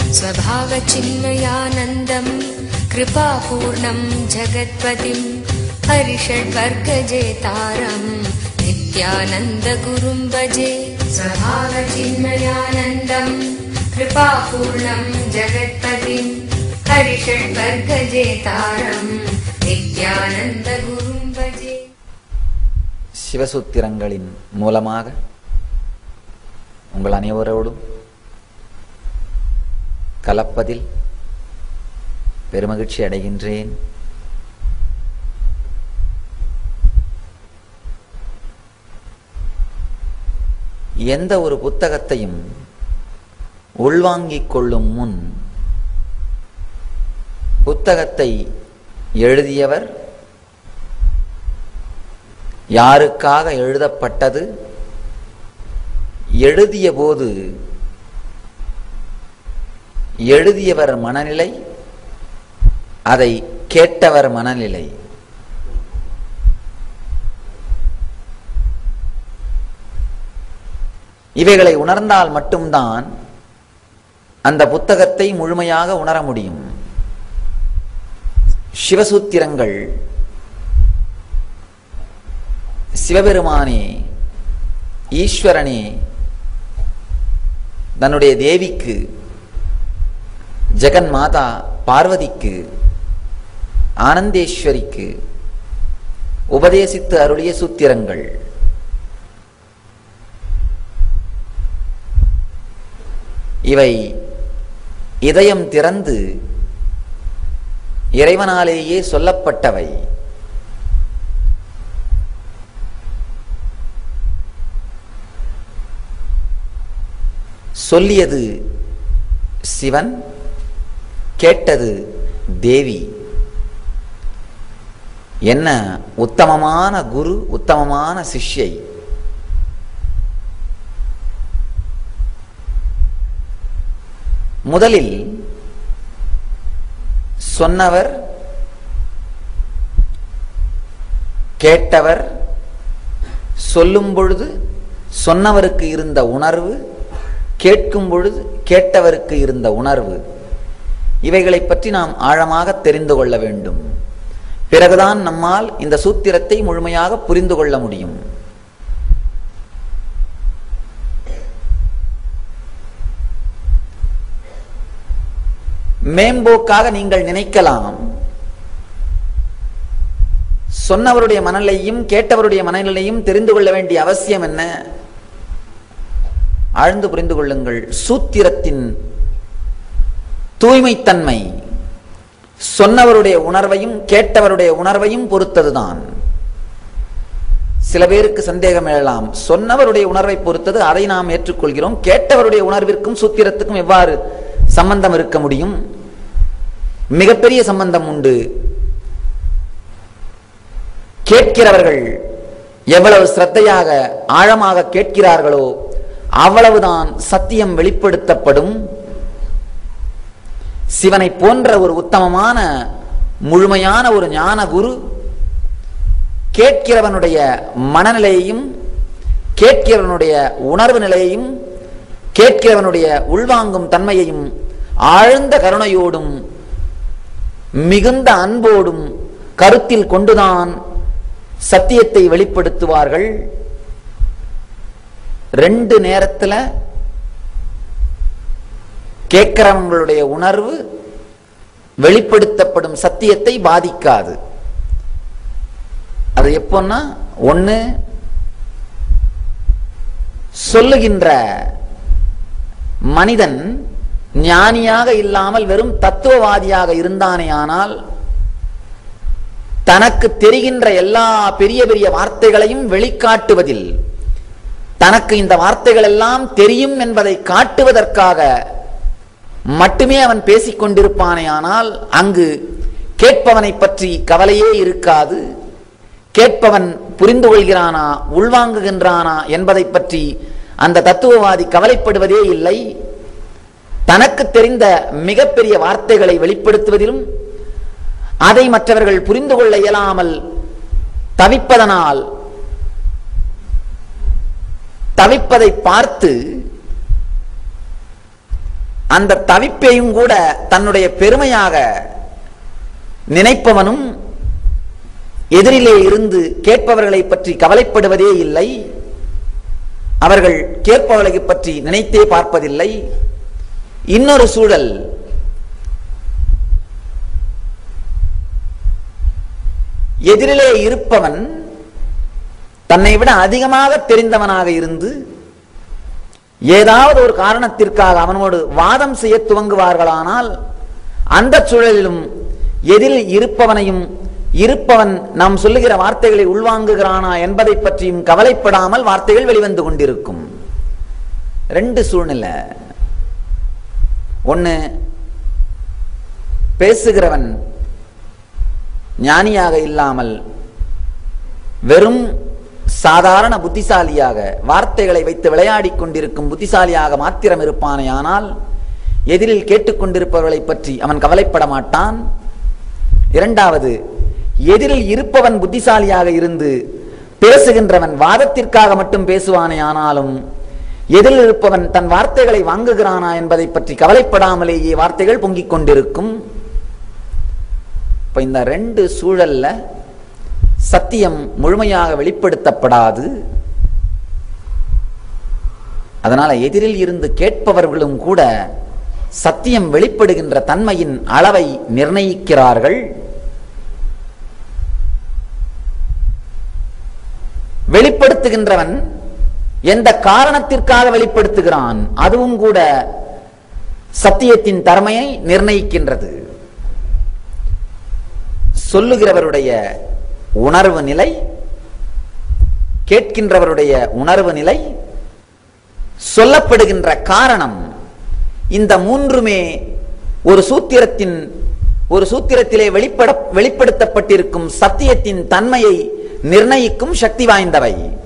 स्वभावचिन्मयानन्दम् कृपापूर्णम् जगत्पतिम् हरिषड्वर्गजेतारम् नित्यानन्दगुरुम् भजे स्वभावचिन्मयानन्दम् कृपापूर्णम् जगत्पतिम् हरिषड्वर्गजेतारम् नित्यानन्दगुरुम् भजे சிவசூத்திரங்களின் மூலமாக உங்கள் அனைவரோடும் கலப்பதில் பெருமகிழ்ச்சி அடைகின்றேன் எந்த ஒரு புத்தகத்தையும் உள்வாங்கிக் கொள்ளும் முன் புத்தகத்தை எழுதியவர் யாருக்காக எழுதப்பட்டது எழுதிய போது எழுதியவர் மனநிலை அதை கேட்டவர் மனநிலை இவைகளை உணர்ந்தால் மட்டும்தான் அந்த புத்தகத்தை முழுமையாக உணர முடியும் சிவசூத்திரங்கள் சிவபெருமானே ஈஸ்வரனே தன்னுடைய தேவிக்கு ஜெகன் மாதா பார்வதிக்கு ஆனந்தேஸ்வரிக்கு உபதேசித்து அருளிய சூத்திரங்கள் இவை இதயம் திறந்து இறைவனாலேயே சொல்லப்பட்டவை சொல்லியது சிவன் கேட்டது தேவி என்ன உத்தமமான குரு உத்தமமான சிஷ்யை முதலில் சொன்னவர் கேட்டவர் சொல்லும் பொழுது சொன்னவருக்கு இருந்த உணர்வு கேட்கும் பொழுது கேட்டவருக்கு இருந்த உணர்வு இவைகளை பற்றி நாம் ஆழமாக தெரிந்து கொள்ள வேண்டும் பிறகுதான் நம்மால் இந்த சூத்திரத்தை முழுமையாக புரிந்து கொள்ள முடியும் மேம்போக்காக நீங்கள் நினைக்கலாம் சொன்னவருடைய மனநிலையும் கேட்டவருடைய மனநிலையும் தெரிந்து கொள்ள வேண்டிய அவசியம் என்ன ஆழ்ந்து புரிந்து கொள்ளுங்கள் சூத்திரத்தின் தூய்மைத்தன்மை சொன்னவருடைய உணர்வையும் கேட்டவருடைய உணர்வையும் பொறுத்ததுதான் சில பேருக்கு சந்தேகம் எழலாம் சொன்னவருடைய உணர்வை பொறுத்தது அதை நாம் ஏற்றுக்கொள்கிறோம் கேட்டவருடைய உணர்விற்கும் சூத்திரத்துக்கும் எவ்வாறு சம்பந்தம் இருக்க முடியும் மிகப்பெரிய சம்பந்தம் உண்டு கேட்கிறவர்கள் எவ்வளவு சிரத்தையாக ஆழமாக கேட்கிறார்களோ அவ்வளவுதான் சத்தியம் வெளிப்படுத்தப்படும் சிவனை போன்ற ஒரு உத்தமமான முழுமையான ஒரு ஞான குரு கேட்கிறவனுடைய மனநிலையையும் கேட்கிறவனுடைய உணர்வு நிலையையும் கேட்கிறவனுடைய உள்வாங்கும் தன்மையையும் ஆழ்ந்த கருணையோடும் மிகுந்த அன்போடும் கருத்தில் கொண்டுதான் சத்தியத்தை வெளிப்படுத்துவார்கள் ரெண்டு நேரத்துல கேட்கிறவங்களுடைய உணர்வு வெளிப்படுத்தப்படும் சத்தியத்தை பாதிக்காது அது எப்போன்னா ஒண்ணு சொல்லுகின்ற மனிதன் ஞானியாக இல்லாமல் வெறும் தத்துவவாதியாக இருந்தானே ஆனால் தனக்கு தெரிகின்ற எல்லா பெரிய பெரிய வார்த்தைகளையும் வெளிக்காட்டுவதில் தனக்கு இந்த வார்த்தைகள் எல்லாம் தெரியும் என்பதை காட்டுவதற்காக மட்டுமே அவன் பேசிக் கொண்டிருப்பானே ஆனால் அங்கு கேட்பவனை பற்றி கவலையே இருக்காது கேட்பவன் புரிந்து கொள்கிறானா உள்வாங்குகின்றானா என்பதை பற்றி அந்த தத்துவவாதி கவலைப்படுவதே இல்லை தனக்கு தெரிந்த மிகப்பெரிய வார்த்தைகளை வெளிப்படுத்துவதிலும் அதை மற்றவர்கள் புரிந்து கொள்ள இயலாமல் தவிப்பதனால் தவிப்பதை பார்த்து அந்த தவிப்பையும் கூட தன்னுடைய பெருமையாக நினைப்பவனும் எதிரிலே இருந்து கேட்பவர்களை பற்றி கவலைப்படுவதே இல்லை அவர்கள் கேட்பவர்களை பற்றி நினைத்தே பார்ப்பதில்லை இன்னொரு சூழல் எதிரிலே இருப்பவன் தன்னை விட அதிகமாக தெரிந்தவனாக இருந்து ஏதாவது ஒரு காரணத்திற்காக அவனோடு வாதம் செய்ய துவங்குவார்களானால் அந்த சூழலிலும் எதிரில் இருப்பவனையும் இருப்பவன் நாம் சொல்லுகிற வார்த்தைகளை உள்வாங்குகிறானா என்பதை பற்றியும் கவலைப்படாமல் வார்த்தைகள் வெளிவந்து கொண்டிருக்கும் ரெண்டு சூழ்நிலை ஒன்னு பேசுகிறவன் ஞானியாக இல்லாமல் வெறும் சாதாரண புத்திசாலியாக வார்த்தைகளை வைத்து விளையாடிக் கொண்டிருக்கும் புத்திசாலியாக மாத்திரம் இருப்பானேயானால் எதிரில் கேட்டுக்கொண்டிருப்பவர்களை பற்றி அவன் கவலைப்பட மாட்டான் இரண்டாவது எதிரில் இருப்பவன் புத்திசாலியாக இருந்து பேசுகின்றவன் வாதத்திற்காக மட்டும் பேசுவானே ஆனாலும் எதிரில் இருப்பவன் தன் வார்த்தைகளை வாங்குகிறானா என்பதை பற்றி கவலைப்படாமலேயே வார்த்தைகள் பொங்கிக் கொண்டிருக்கும் இப்ப இந்த ரெண்டு சூழல்ல சத்தியம் முழுமையாக வெளிப்படுத்தப்படாது அதனால எதிரில் இருந்து கேட்பவர்களும் கூட சத்தியம் வெளிப்படுகின்ற தன்மையின் அளவை நிர்ணயிக்கிறார்கள் வெளிப்படுத்துகின்றவன் எந்த காரணத்திற்காக வெளிப்படுத்துகிறான் அதுவும் கூட சத்தியத்தின் தன்மையை நிர்ணயிக்கின்றது சொல்லுகிறவருடைய உணர்வு நிலை கேட்கின்றவருடைய உணர்வு நிலை சொல்லப்படுகின்ற காரணம் இந்த மூன்றுமே ஒரு சூத்திரத்தின் ஒரு சூத்திரத்திலே வெளிப்பட வெளிப்படுத்தப்பட்டிருக்கும் சத்தியத்தின் தன்மையை நிர்ணயிக்கும் சக்தி வாய்ந்தவை